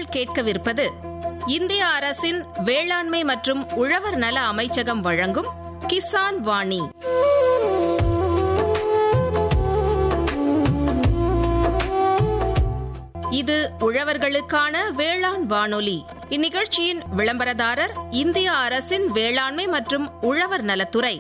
நீங்கள் கேட்கவிருப்பது இந்திய அரசின் வேளாண்மை மற்றும் உழவர் நல அமைச்சகம் வழங்கும் கிசான் வாணி இது உழவர்களுக்கான வேளாண் வானொலி இந்நிகழ்ச்சியின் விளம்பரதாரர் இந்திய அரசின் வேளாண்மை மற்றும் உழவர் நலத்துறை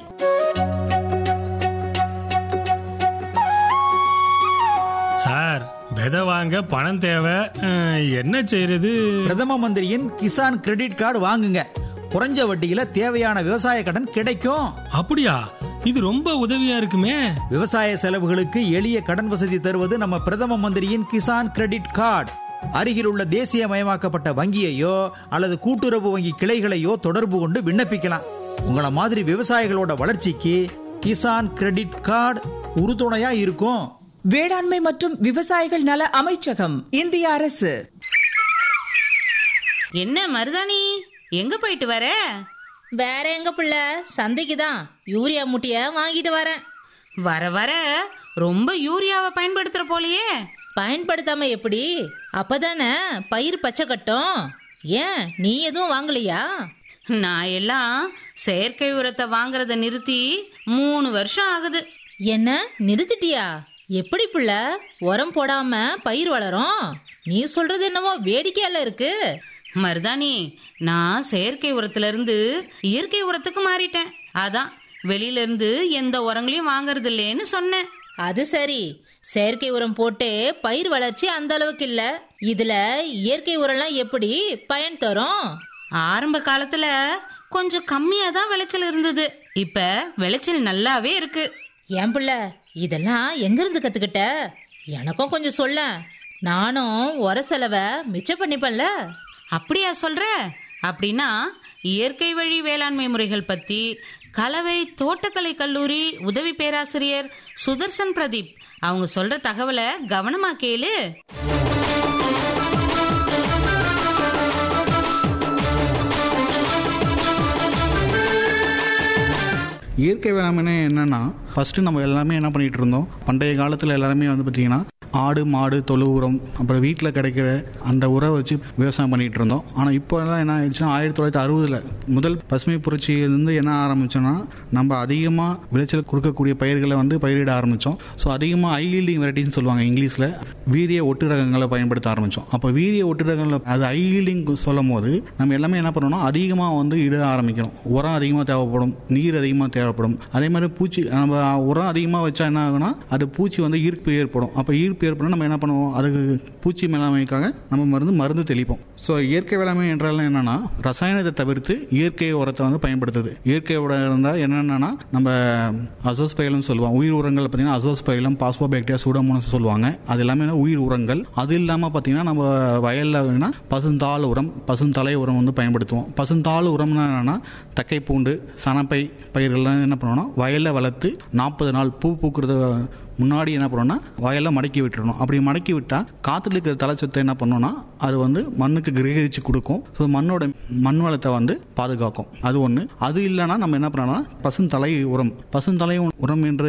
சார் விதை வாங்க பணம் தேவை அஹ், என்ன செய்யறது பிரதம மந்திரியின் கிசான் கிரெடிட் கார்டு வாங்குங்க குறைஞ்ச வட்டியில தேவையான விவசாய கடன் கிடைக்கும் அப்படியா இது ரொம்ப உதவியா இருக்குமே விவசாய செலவுகளுக்கு எளிய கடன் வசதி தருவது நம்ம பிரதம மந்திரியின் கிசான் கிரெடிட் கார்டு அருகில் உள்ள தேசியமயமாக்கப்பட்ட வங்கியையோ அல்லது கூட்டுறவு வங்கி கிளைகளையோ தொடர்பு கொண்டு விண்ணப்பிக்கலாம் உங்கள மாதிரி விவசாயிகளோட வளர்ச்சிக்கு கிசான் கிரெடிட் கார்டு உறுதுணையா இருக்கும் வேளாண்மை மற்றும் விவசாயிகள் நல அமைச்சகம் இந்திய அரசு என்ன மருதாணி எங்க போயிட்டு வர வேற எங்க புள்ள சந்தைக்கு தான் யூரியா முட்டிய வாங்கிட்டு வரேன் வர வர ரொம்ப யூரியாவை பயன்படுத்துற போலயே பயன்படுத்தாம எப்படி அப்பதானே பயிர் பச்சை கட்டும் ஏன் நீ எதுவும் வாங்கலையா நான் எல்லாம் செயற்கை உரத்தை வாங்குறத நிறுத்தி மூணு வருஷம் ஆகுது என்ன நிறுத்திட்டியா எப்படி புள்ள உரம் போடாம பயிர் வளரும் நீ சொல்றது என்னமோ வேடிக்கையால இருக்கு மருதாணி நான் செயற்கை உரத்துல இருந்து இயற்கை உரத்துக்கு மாறிட்டேன் அதான் வெளியில இருந்து எந்த உரங்களையும் வாங்குறது இல்லைன்னு சொன்னேன் அது சரி செயற்கை உரம் போட்டு பயிர் வளர்ச்சி அந்த அளவுக்கு இல்ல இதுல இயற்கை உரம்லாம் எப்படி பயன் தரும் ஆரம்ப காலத்துல கொஞ்சம் கம்மியா தான் விளைச்சல் இருந்தது இப்ப விளைச்சல் நல்லாவே இருக்கு ஏன் புள்ள இதெல்லாம் எங்க இருந்து கத்துக்கிட்ட எனக்கும் கொஞ்சம் சொல்ல நானும் உர செலவை மிச்சம் பண்ணிப்பேன்ல அப்படியா சொல்ற அப்படின்னா இயற்கை வழி வேளாண்மை முறைகள் பத்தி கலவை தோட்டக்கலை கல்லூரி உதவி பேராசிரியர் சுதர்சன் பிரதீப் அவங்க சொல்ற தகவலை கவனமா கேளு இயற்கை வேளாண்மை என்னன்னா ஃபர்ஸ்ட் நம்ம எல்லாமே என்ன பண்ணிட்டு இருந்தோம் பண்டைய காலத்தில் எல்லாருமே வந்து பார்த்தீங்கன்னா ஆடு மாடு தொழு உரம் அப்புறம் வீட்டில் கிடைக்கிற அந்த உரம் வச்சு விவசாயம் பண்ணிட்டு இருந்தோம் ஆனால் இப்போ எல்லாம் என்ன ஆயிடுச்சுன்னா ஆயிரத்தி தொள்ளாயிரத்தி அறுபதுல முதல் பசுமை புரட்சியிலிருந்து என்ன ஆரம்பிச்சோன்னா நம்ம அதிகமாக விளைச்சல் கொடுக்கக்கூடிய பயிர்களை வந்து பயிரிட ஆரம்பித்தோம் ஸோ அதிகமாக ஹை ஈல்டிங் வெரைட்டின்னு சொல்லுவாங்க இங்கிலீஷில் வீரிய ஒட்டு ரகங்களை பயன்படுத்த ஆரம்பித்தோம் அப்போ வீரிய ஒட்டு ரகங்களை அது ஹை ஈல்டிங் சொல்லும் போது நம்ம எல்லாமே என்ன பண்ணணும் அதிகமாக வந்து இட ஆரம்பிக்கணும் உரம் அதிகமாக தேவைப்படும் நீர் அதிகமாக தேவைப்படும் அதே மாதிரி பூச்சி நம்ம உரம் அதிகமாக வச்சா என்ன ஆகும்னா அது பூச்சி வந்து ஈர்ப்பு ஏற்படும் அப்போ ஈர்ப்பு ஏற்படும் நம்ம என்ன பண்ணுவோம் அதுக்கு பூச்சி மேலாண்மைக்காக நம்ம மருந்து மருந்து தெளிப்போம் ஸோ இயற்கை வேளாண்மை என்றாலும் என்னன்னா ரசாயனத்தை தவிர்த்து இயற்கை உரத்தை வந்து பயன்படுத்துது இயற்கை உரம் இருந்தால் என்னென்னா நம்ம அசோஸ் பயிலும் சொல்லுவோம் உயிர் உரங்கள் பார்த்தீங்கன்னா அசோஸ் பயிலும் பாஸ்போ பாக்டீரியா சூடோமோனஸ் சொல்லுவாங்க அது எல்லாமே என்ன உயிர் உரங்கள் அது இல்லாமல் பார்த்தீங்கன்னா நம்ம வயலில் வேணா பசுந்தாள் உரம் பசுந்தலை உரம் வந்து பயன்படுத்துவோம் பசுந்தாள் உரம்னா என்னன்னா தக்கை பூண்டு சனப்பை பயிர்கள்லாம் என்ன பண்ணுவோம்னா வயலில் வளர்த்து நாற்பது நாள் பூ பூக்குறது முன்னாடி என்ன பண்ணோம்னா வயலில் மடக்கி விட்டுறணும் அப்படி மடக்கி விட்டால் காற்றுல இருக்கிற தலைச்சத்தை என்ன பண்ணோம்னா அது வந்து மண்ணுக்கு கிரகிச்சு கொடுக்கும் ஸோ மண்ணோட மண் வளத்தை வந்து பாதுகாக்கும் அது ஒன்று அது இல்லைன்னா நம்ம என்ன பண்ணோம்னா பசுந்தலை உரம் பசுந்தலை உரம் என்று